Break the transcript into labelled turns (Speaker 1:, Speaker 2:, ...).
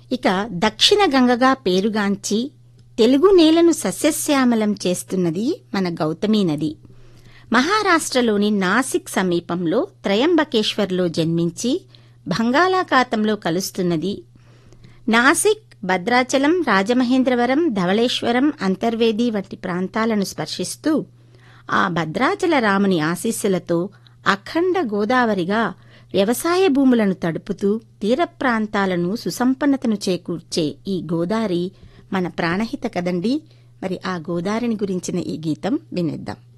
Speaker 1: ఇక దక్షిణ గంగగా పేరుగాంచి తెలుగు నేలను సస్యశ్యామలం చేస్తున్నది మన గౌతమీ నది మహారాష్ట్రలోని నాసిక్ సమీపంలో త్రయంబకేశ్వర్లో జన్మించి బంగాళాఖాతంలో కలుస్తున్నది నాసిక్ భద్రాచలం రాజమహేంద్రవరం ధవళేశ్వరం అంతర్వేది వంటి ప్రాంతాలను స్పర్శిస్తూ ఆ భద్రాచల రాముని ఆశీస్సులతో అఖండ గోదావరిగా వ్యవసాయ భూములను తడుపుతూ తీర ప్రాంతాలను సుసంపన్నతను చేకూర్చే ఈ గోదారి మన ప్రాణహిత కదండి మరి ఆ గోదారిని గురించిన ఈ గీతం వినేద్దాం